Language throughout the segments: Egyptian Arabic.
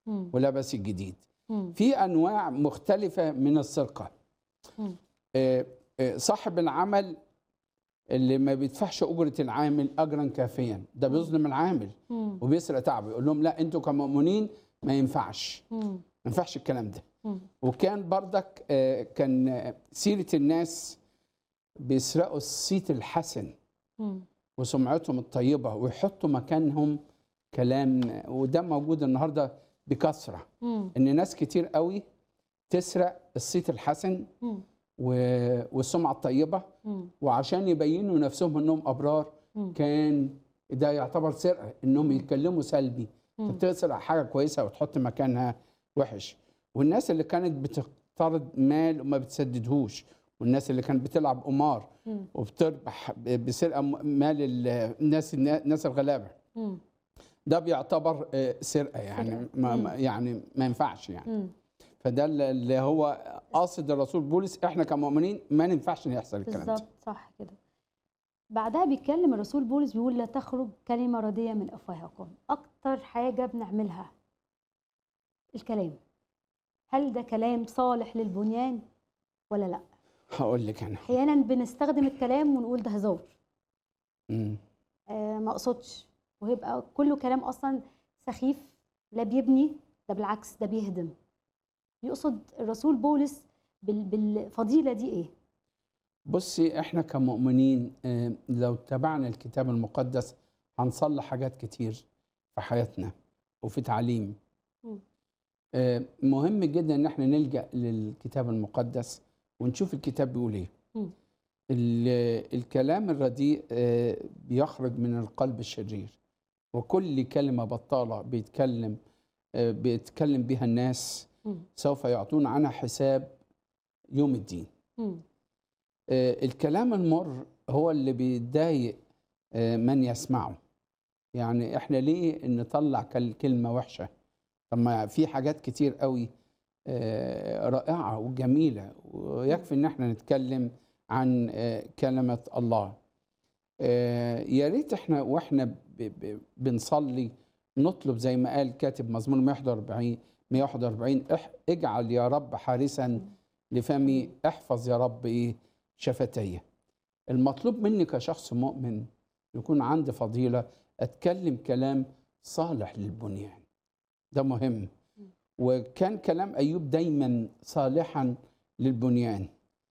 مم. ولبس الجديد مم. في انواع مختلفه من السرقه مم. آه، آه، صاحب العمل اللي ما بيدفعش اجره العامل اجرا كافيا ده بيظلم العامل مم. وبيسرق تعبه يقول لهم لا انتوا كمؤمنين ما ينفعش مم. ما ينفعش الكلام ده مم. وكان بردك آه، كان آه، سيره الناس بيسرقوا الصيت الحسن مم. وسمعتهم الطيبه ويحطوا مكانهم كلام وده موجود النهارده بكثره مم. ان ناس كتير قوي تسرق الصيت الحسن مم. و- والسمعه الطيبه مم. وعشان يبينوا نفسهم انهم ابرار مم. كان ده يعتبر سرقه انهم يتكلموا سلبي مم. انت بتسرق حاجه كويسه وتحط مكانها وحش والناس اللي كانت بتقترض مال وما بتسددهوش والناس اللي كانت بتلعب قمار مم. وبتربح ب- بسرقه م- مال ال- الناس الناس الغلابه مم. ده بيعتبر آه، سرقه يعني سرقة. ما مم. ما- يعني ما ينفعش يعني مم. فده اللي- اللي هو قاصد الرسول بولس احنا كمؤمنين ما ينفعش ان يحصل الكلام ده بالظبط صح كده بعدها بيتكلم الرسول بولس بيقول لا تخرج كلمة ردية من أفواهكم أكتر حاجة بنعملها الكلام هل ده كلام صالح للبنيان ولا لا هقول لك انا أحيانا بنستخدم الكلام ونقول ده هزار مم. آه ما أقصدش ويبقى كله كلام أصلا سخيف لا بيبني ده بالعكس ده بيهدم يقصد الرسول بولس بال- بالفضيلة دي إيه؟ بصي احنا كمؤمنين آه، لو تبعنا الكتاب المقدس هنصلح حاجات كتير في حياتنا وفي تعليم مم. آه، مهم جدا ان احنا نلجا للكتاب المقدس ونشوف الكتاب بيقول ايه مم. ال- الكلام الرديء آه، بيخرج من القلب الشرير وكل كلمه بطاله بيتكلم آه، بيتكلم بها الناس مم. سوف يعطون عنها حساب يوم الدين مم. آه، الكلام المر هو اللي بيضايق آه، من يسمعه يعني احنا ليه نطلع كل- كلمة وحشة طب ما في حاجات كتير قوي آه، رائعة وجميلة ويكفي ان احنا نتكلم عن آه، كلمة الله آه، يا ريت احنا واحنا ب- ب- بنصلي نطلب زي ما قال كاتب مزمور 141 141 اح- اجعل يا رب حارسا لفمي احفظ يا رب ايه شفتي المطلوب مني كشخص مؤمن يكون عندي فضيلة اتكلم كلام صالح للبنيان ده مهم وكان كلام ايوب دايما صالحا للبنيان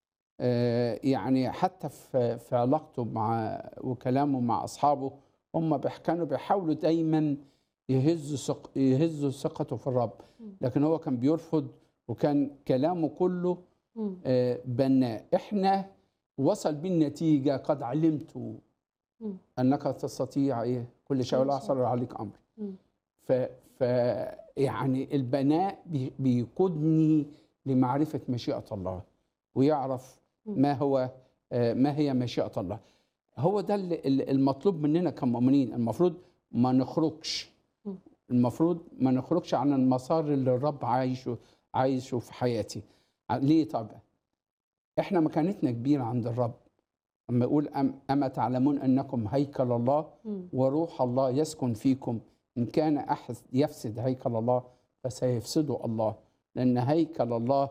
آه، يعني حتى في في علاقته مع وكلامه مع اصحابه هم بيح- كانوا بيحاولوا دايما يهزوا ثق يهزوا ثقته في الرب لكن هو كان بيرفض وكان كلامه كله مم. آه، بناء احنا وصل بالنتيجه قد علمت مم. انك تستطيع ايه كل شيء ولا كل شيء. عصر عليك امر مم. ف, ف يعني البناء بي- بيقودني لمعرفه مشيئه الله ويعرف مم. ما هو آه، ما هي مشيئه الله هو ده اللي- اللي المطلوب مننا كمؤمنين المفروض ما نخرجش مم. المفروض ما نخرجش عن المسار اللي الرب عايشه عايشه في حياتي ع- ليه طب احنا مكانتنا كبيره عند الرب اما يقول أم اما تعلمون انكم هيكل الله مم. وروح الله يسكن فيكم ان كان احد يفسد هيكل الله فسيفسده الله لان هيكل الله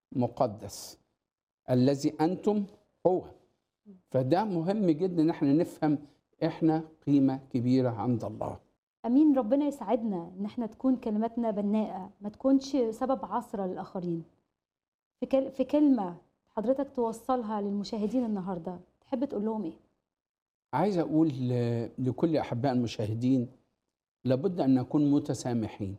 مقدس الذي انتم هو فده مهم جدا ان احنا نفهم احنا قيمه كبيره عند الله امين ربنا يساعدنا ان احنا تكون كلماتنا بناءه ما تكونش سبب عثره للاخرين في كل... في كلمه حضرتك توصلها للمشاهدين النهارده تحب تقول لهم ايه عايز اقول ل- لكل احباء المشاهدين لابد ان نكون متسامحين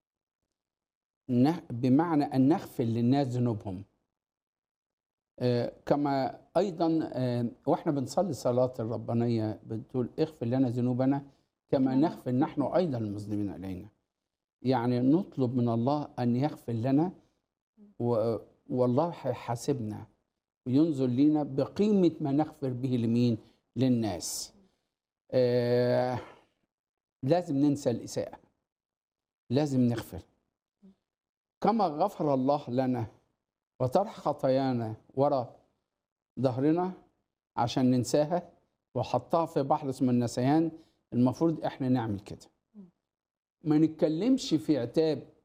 نه- بمعنى ان نغفر للناس ذنوبهم آه، كما ايضا آه، واحنا بنصلي الصلاه الربانيه بتقول اغفر لنا ذنوبنا كما كما نغفر نحن ايضا المذنبين الينا يعني نطلب من الله ان يغفر لنا و- والله هيحاسبنا وينظر لنا بقيمه ما نغفر به لمين للناس آه لازم ننسى الإساءة لازم نغفر كما غفر الله لنا وطرح خطايانا ورا ظهرنا عشان ننساها وحطها في بحر اسمه النسيان المفروض احنا نعمل كده ما نتكلمش في عتاب